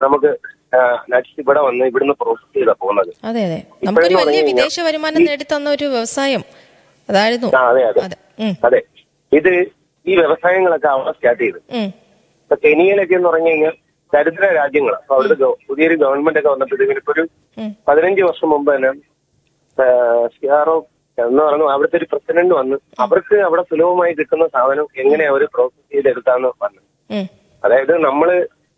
നമുക്ക് നട്സ് ഇവിടെ വന്ന് ഇവിടുന്ന് പ്രോസസ് ചെയ്താ പോകുന്നത് അതെ അതെ നമുക്കൊരു ഇപ്പോഴെന്ന് വലിയ പറഞ്ഞു വിദേശ വരുമാനം നേടിത്തന്ന ഒരു വ്യവസായം അതായിരുന്നു ആ, അതെ അതെ അതെ ഉം, അതെ ഇത് ഈ വ്യവസായങ്ങളൊക്കെ അവിടെ സ്റ്റാർട്ട് ചെയ്തു ഉം, ഇപ്പൊ കെനിയയിലൊക്കെ എന്ന് പറഞ്ഞു കഴിഞ്ഞാൽ ദരിദ്ര രാജ്യങ്ങളാണ് അപ്പൊ അവിടുത്തെ ഗവ- പുതിയൊരു ഗവൺമെന്റ് ഒക്കെ വന്നപ്പോഴത്തേക്കും ഇപ്പൊ ഒരു ഉം. പതിനഞ്ച് വർഷം മുമ്പ് തന്നെ സിആർഒ എന്ന് പറഞ്ഞു അവിടുത്തെ ഒരു പ്രസിഡന്റ് വന്ന് അവർക്ക് അവിടെ സുലഭമായി കിട്ടുന്ന സാധനം എങ്ങനെ അവർ പ്രോസസ് ചെയ്തെടുക്കാന്ന് പറഞ്ഞു ഉം, അതായത് നമ്മള്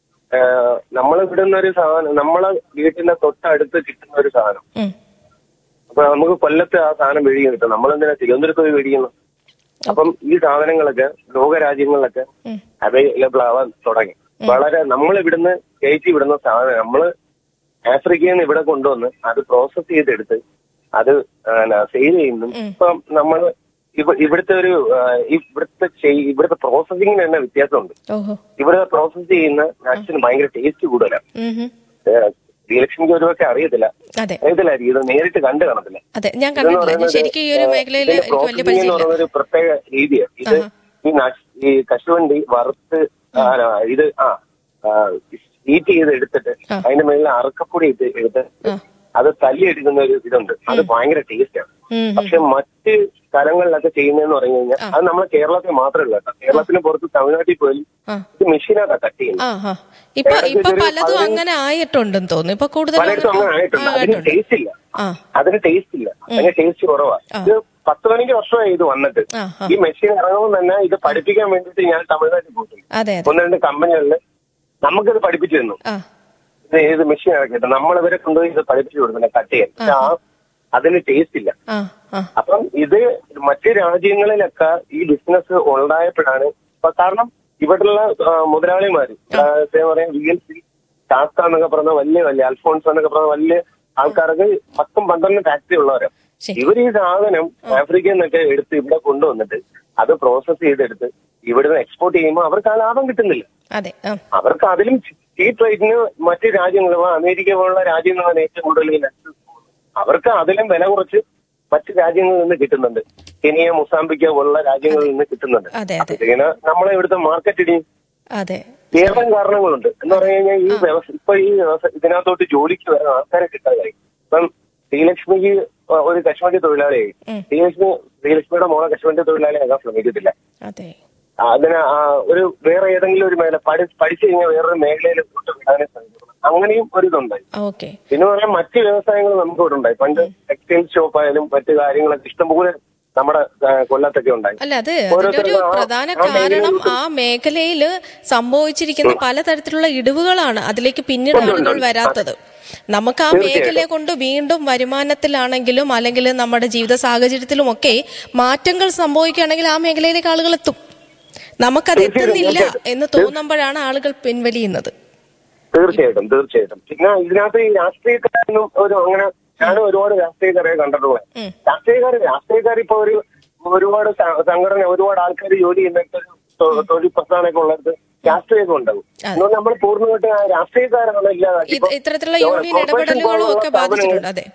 നമ്മൾ ഇവിടുന്ന ഒരു സാധനം നമ്മളെ വീട്ടിന്റെ തൊട്ടടുത്ത് കിട്ടുന്ന ഒരു സാധനം ഉം. അപ്പൊ നമുക്ക് കൊല്ലത്ത് ആ സാധനം മേടിക്കാൻ കിട്ടും നമ്മളെന്തിനാ തിരുവനന്തപുരത്ത് പോയി മേടിക്കുന്നു അപ്പം ഈ സാധനങ്ങളൊക്കെ ലോകരാജ്യങ്ങളിലൊക്കെ ഉം. അവൈലബിൾ ആവാൻ തുടങ്ങി വളരെ നമ്മൾ ഇവിടുന്ന് കയറ്റി വിടുന്ന സാധനം നമ്മള് ആഫ്രിക്കയിൽ നിന്ന് ഇവിടെ കൊണ്ടുവന്ന് അത് പ്രോസസ് ചെയ്തെടുത്ത് അത് സെയിൽ ചെയ്യുന്നു ഇപ്പം നമ്മൾ ഇവിടുത്തെ ഒരു ആ, ഇവിടുത്തെ ചെയ്- ഇവിടുത്തെ പ്രോസസ്സിങ്ങിന് തന്നെ വ്യത്യാസമുണ്ട് ഓഹോ ഇവിടെ പ്രോസസ് ചെയ്യുന്ന നട്സിന് ഭയങ്കര ടേസ്റ്റ് കൂടുതലാണ് ഉം, ഉം. ശ്രീലക്ഷ്മിക്ക് ഒരുപക്ഷെ അറിയത്തില്ല അതെ അറിയത്തില്ലായിരിക്കും ഇത് നേരിട്ട് കണ്ടു കാണത്തില്ല അതെ ഞാൻ ഇതെന്ന് കണ്ടിട്ടില്ല ഞാൻ പറയുന്നത് ശരിക്കും ഈ ഒരു മേഖലയിൽ ഇതിന്റെ എനിക്ക് വലിയ processing എന്ന് പരിചയമില്ല പറയുന്ന ഒരു പ്രത്യേക രീതിയാണ് ഇത് ഈ നട്സ് ഈ കശുവണ്ടി വറുത്ത് ആ, ഇത് ആ ഹീറ്റ് ചെയ്ത് എടുത്തിട്ട് ആ. അതിന്റെ മേളിൽ അറക്കപ്പൊടി ഇട്ട് എടുത്ത് ആ. അത് തല്ലി എടുക്കുന്ന ഒരു ഇതുണ്ട് അത് ഭയങ്കര ടേസ്റ്റാണ് ഉം, ഉം. പക്ഷെ മറ്റ് സ്ഥലങ്ങളിലൊക്കെ ചെയ്യുന്നതെന്ന് പറഞ്ഞു കഴിഞ്ഞാൽ അത് നമ്മളെ കേരളത്തിൽ മാത്രമല്ല കേട്ടോ കേരളത്തിന് പുറത്ത് തമിഴ്നാട്ടിൽ പോലും ആ. ഇത് മെഷീനാണ് കട്ട് ചെയ്യുന്നത് ആ ആ ഇപ്പൊ ഏകദേശം ഇപ്പൊ ഒരു പലതും പതിനഞ്ച് അങ്ങനെ ആയിട്ടുണ്ടെന്ന് തോന്നുന്നു ഇപ്പൊ കൂടുതൽ പലയിടത്തും അങ്ങനെ ആയിട്ടുണ്ട് അതിന് ടേസ്റ്റ് ഇല്ല ആ അതിന് ടേസ്റ്റ് ഇല്ല അതിന് ടേസ്റ്റ് കുറവാ ഇത് പത്ത് പതിനഞ്ച് വർഷമായി ഇത് വന്നിട്ട് ആ ആ ഈ മെഷീൻ ഇറങ്ങുമ്പോൾ തന്നെ ഇത് പഠിപ്പിക്കാൻ വേണ്ടിയിട്ട് ഞാൻ തമിഴ്നാട്ടിൽ പോയിട്ടുണ്ട് അതെ അതെ ഒന്ന് രണ്ട് കമ്പനികളിൽ നമുക്കിത് പഠിപ്പിച്ചു തന്നു ആ ഇത് ഏത് മെഷീൻ ഇറക്കിയിട്ട് നമ്മളിവരെ കൊണ്ടുപോയി ഇത് പഠിപ്പിച്ചു കൊടുക്കുന്നത് കട്ട് ചെയ്യാൻ പക്ഷെ ആ അതിന് ടേസ്റ്റ് ഇല്ല ആ ആ അപ്പം ഇത് മറ്റു രാജ്യങ്ങളിലൊക്കെ ഈ ബിസിനസ് ഉണ്ടായപ്പോഴാണ് ഇപ്പൊ കാരണം ഇവിടെയുള്ള ആ, മുതലാളിമാര് ആ, എന്താ പറയാ വി എൽ സി ടാസ്ക എന്നൊക്കെ പറഞ്ഞ വലിയ വലിയ അൽഫോൺസ് എന്നൊക്കെ പറഞ്ഞ വലിയ ആൾക്കാർക്ക് പത്തും പന്ത്രണ്ടും ഫാക്ടറി ഉള്ളവരാണ് ശരി. ഇവർ ഈ സാധനം ആഫ്രിക്കയിൽ നിന്നൊക്കെ എടുത്ത് ഇവിടെ കൊണ്ടുവന്നിട്ട് അത് പ്രോസസ് ചെയ്തെടുത്ത് ഇവിടുന്ന് എക്സ്പോർട്ട് ചെയ്യുമ്പോൾ അവർക്ക് ആ ലാഭം കിട്ടുന്നില്ല അതെ ആ അവർക്ക് അതിലും ചീപ്പ് റേറ്റിന് മറ്റ് രാജ്യങ്ങൾ അമേരിക്ക പോലുള്ള രാജ്യങ്ങളാണ് ഏറ്റവും കൂടുതൽ ഈ nuts അവർക്ക് അതിലും വില കുറച്ച് മറ്റ് രാജ്യങ്ങളിൽ നിന്ന് കിട്ടുന്നുണ്ട് കെനിയ മൊസാംബിക്ക പോലുള്ള രാജ്യങ്ങളിൽ നിന്ന് കിട്ടുന്നുണ്ട് അതെ അതെ ഇതിന് നമ്മളെ ഇവിടുത്തെ മാർക്കറ്റ് ഇടിയും അതെ ഏറെ കാരണങ്ങളുണ്ട് എന്ന് പറഞ്ഞു കഴിഞ്ഞാൽ ഈ വ്യവസായ ഇപ്പൊ ഈ വ്യവസായ ഇതിനകത്തോട്ട് ജോലിക്ക് വരുന്ന ആൾക്കാരെ കിട്ടാതായി ഇപ്പം ശ്രീലക്ഷ്മിക്ക് ഒരു കശ്മീരി തൊഴിലാളിയായി ഉം. ശ്രീലക്ഷ്മി ശ്രീലക്ഷ്മിയുടെ മോളെ കശ്മീരി തൊഴിലാളിയാകാൻ ശ്രമിക്കത്തില്ല അതെ അതിന് ആ ഒരു വേറെ ഏതെങ്കിലും ഒരു മേഖല പഠി പഠിച്ചു കഴിഞ്ഞാൽ വേറൊരു മേഖലയിൽ കൊണ്ട് വിടാനേ ശ്രമിക്കണം അങ്ങനെയും ഒരു ഇതുണ്ടായി ഓക്കെ പിന്നെ പറയാൻ മറ്റ് വ്യവസായങ്ങൾ നമുക്ക് ഇവിടെ ഉണ്ടായി പണ്ട് ടെക്സ്റ്റൈൽ ഷോപ്പ് ആയാലും മറ്റു കാര്യങ്ങളൊക്കെ ഇഷ്ടംപോലെ നമ്മുടെ ആ, കൊല്ലത്തൊക്കെ ഉണ്ടായി അല്ല അത് അതിന്റെ ഒരു ഓരോരുത്തർക്കും ആ- പ്രധാന ആ മേഖലയിൽ കാരണം ആ മേഖലയിൽ സംഭവിച്ചിരിക്കുന്ന പലതരത്തിലുള്ള ഇടിവുകളാണ് അതിലേക്ക് പിന്നീട് ആളുകൾ വരാത്തത് നമുക്ക് ആ മേഖലയെ കൊണ്ട് വീണ്ടും വരുമാനത്തിലാണെങ്കിലും അല്ലെങ്കിൽ നമ്മുടെ ജീവിത സാഹചര്യത്തിലും ഒക്കെ മാറ്റങ്ങൾ സംഭവിക്കുകയാണെങ്കിൽ ആ മേഖലയിലേക്ക് ആളുകൾ എത്തും നമുക്കത് എത്തുന്നില്ല എന്ന് തോന്നുമ്പോഴാണ് ആളുകൾ പിൻവലിയുന്നത് തീർച്ചയായിട്ടും തീർച്ചയായിട്ടും പിന്നെ ഇതിനകത്ത് ഈ രാഷ്ട്രീയക്കാരൊന്നും ഒരു അങ്ങനെ ഞാനും ഒരുപാട് രാഷ്ട്രീയക്കാരെ കണ്ടിട്ടുള്ള ഉം. രാഷ്ട്രീയക്കാർ രാഷ്ട്രീയക്കാർ ഇപ്പൊ ഒരു ഒരുപാട് സ- സംഘടന ഒരുപാട് ആൾക്കാർ ജോലി ചെയ്യുന്നിടത്ത് ഒരു തൊ- തൊഴിൽ പ്രസ്ഥാനമൊക്കെ ഉള്ളിടത്ത് രാഷ്ട്രീയമൊക്കെ ഉണ്ടാവും അതുകൊണ്ട് നമ്മൾ പൂർണ്ണമായിട്ട് ആ രാഷ്ട്രീയക്കാരാണ് ഇല്ലാതാക്കി ഇത് ഇത്തരത്തിലുള്ള യൂണിയൻ ഇടപെടലുകളും ഒക്കെ ബാധിച്ചിട്ടുണ്ട് അതെ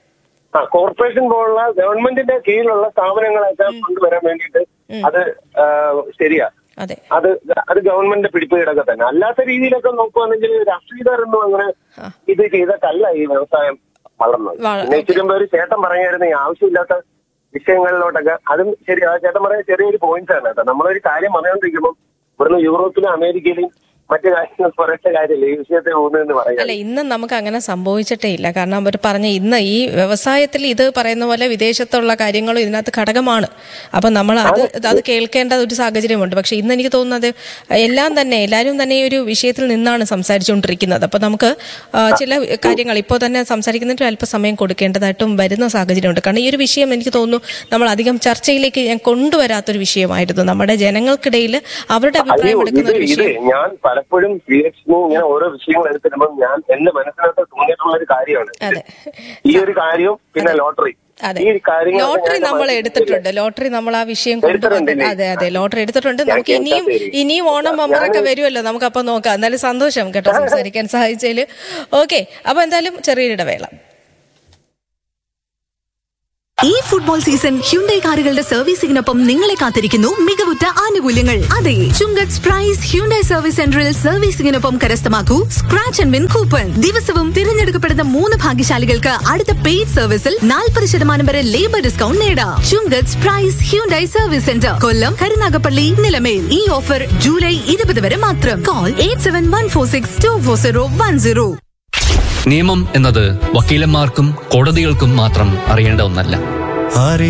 ആ കോർപ്പറേഷൻ പോലുള്ള ഗവൺമെന്റിന്റെ കീഴിലുള്ള സ്ഥാപനങ്ങളൊക്കെ കൊണ്ടുവരാൻ വേണ്ടിയിട്ട് അത് ആ, ശരിയാ അതെ അത് അത് ഗവൺമെന്റിന്റെ പിടിപ്പുകേടൊക്കെ തന്നെ അല്ലാത്ത രീതിയിലൊക്കെ നോക്കുവാണെങ്കിൽ രാഷ്ട്രീയക്കാരൊന്നും അങ്ങനെ ആ. ഇത് ചെയ്തിട്ടല്ല ഈ വ്യവസായം വളർന്നത് വള- പിന്നെ ഇച്ചിരി മുമ്പ് ഒരു ചേട്ടൻ പറയായിരുന്നു ഈ ആവശ്യമില്ലാത്ത വിഷയങ്ങളിലോട്ടൊക്കെ അതും ശരി ആ ചേട്ടൻ പറയാൻ ചെറിയൊരു പോയിന്റ്സ് ആണ് കേട്ടോ നമ്മളൊരു കാര്യം പറഞ്ഞുകൊണ്ടിരിക്കുമ്പോൾ ഇവിടുന്ന് യൂറോപ്പിലും അമേരിക്കയിലും മറ്റു കാര്യങ്ങൾ പറയേണ്ട കാര്യമില്ല ഈ വിഷയത്തെ ഊന്നെന്ന് പറയാം അല്ല ഇന്ന് നമുക്ക് അങ്ങനെ സംഭവിച്ചിട്ടേ ഇല്ല കാരണം അവർ പറഞ്ഞ ഇന്ന് ഈ വ്യവസായത്തിൽ ഇത് പറയുന്ന പോലെ വിദേശത്തുള്ള കാര്യങ്ങളും ഇതിനകത്ത് ഘടകമാണ് അപ്പൊ നമ്മൾ അത് അത് കേൾക്കേണ്ട ഒരു സാഹചര്യമുണ്ട് പക്ഷെ ഇന്ന് എനിക്ക് തോന്നുന്നത് എല്ലാം തന്നെ എല്ലാവരും തന്നെ ഈ ഒരു വിഷയത്തിൽ നിന്നാണ് സംസാരിച്ചുകൊണ്ടിരിക്കുന്നത് അപ്പൊ നമുക്ക് ആ, ചില കാര്യങ്ങൾ ഇപ്പോൾ തന്നെ സംസാരിക്കുന്നതിന് അല്പസമയം കൊടുക്കേണ്ടതായിട്ടും വരുന്ന സാഹചര്യമുണ്ട് കാരണം ഈ ഒരു വിഷയം എനിക്ക് തോന്നുന്നു നമ്മൾ അധികം ചർച്ചയിലേക്ക് ഞാൻ കൊണ്ടുവരാത്തൊരു വിഷയമായിരുന്നു നമ്മുടെ ജനങ്ങൾക്കിടയിൽ അവരുടെ അയ്യോ അഭിപ്രായം എടുക്കുന്ന ഇത് ഒരു ഇത് വിഷയം ഞാൻ പലപ്പോഴും ശ്രീലക്ഷ്മി ഇങ്ങനെ ഓരോ വിഷയങ്ങൾ എടുത്തിടുമ്പോൾ ഞാൻ എന്റെ മനസ്സിനകത്ത് തോന്നിയിട്ടുള്ള ഒരു കാര്യമാണ് ഇത്. അതെ ഈ ഒരു കാര്യവും പിന്നെ ലോട്ടറി അതെ ഈ കാര്യങ്ങൾ ലോട്ടറി നമ്മൾ എടുത്തിട്ടുണ്ട് ലോട്ടറി നമ്മൾ ആ വിഷയം കൊണ്ടുവന്ന് എടുത്തിട്ടുണ്ടല്ലേ? അതെ അതെ ലോട്ടറി എടുത്തിട്ടുണ്ട് ഞാൻ നമുക്ക് ഇനിയും കേൾക്കാത്ത ഇനിയും ഓണം ബമ്പറൊക്കെ വരുമല്ലോ നമുക്ക് അപ്പൊ നോക്കാം എന്നാലും സന്തോഷം കേട്ടോ സംസാരിക്കാൻ സാധിച്ചതിൽ ഓക്കെ അപ്പൊ എന്തായാലും ചെറിയൊരു ഇടവേള ഈ ഫുട്ബോൾ സീസൺ ഹ്യുണ്ടൈ കാറുകളുടെ സർവീസിംഗിനൊപ്പം നിങ്ങളെ കാത്തിരിക്കുന്നു മികവുറ്റ ആനുകൂല്യങ്ങൾ അതെ ചുങ്കത്ത് പ്രൈസ് ഹ്യുണ്ടൈ സർവീസ് സെന്ററിൽ സർവീസിംഗിനൊപ്പം കരസ്ഥമാക്കൂ സ്ക്രാച്ച് ആൻഡ് വിൻ കൂപ്പൺ ദിവസവും തിരഞ്ഞെടുക്കപ്പെടുന്ന മൂന്ന് ഭാഗ്യശാലികൾക്ക് അടുത്ത പെയ്ഡ് സർവീസിൽ നാൽപ്പത് ശതമാനം വരെ ലേബർ ഡിസ്കൗണ്ട് നേടാം Chungath prize Hyundai service centre Kollam Karunagappally Nilamel ഈ ഓഫർ ജൂലൈ ഇരുപത് വരെ മാത്രം call eight seven one four six two four zero one zero നിയമം എന്നത് വക്കീലന്മാർക്കും കോടതികൾക്കും മാത്രം അറിയേണ്ട ഒന്നല്ല ആരെ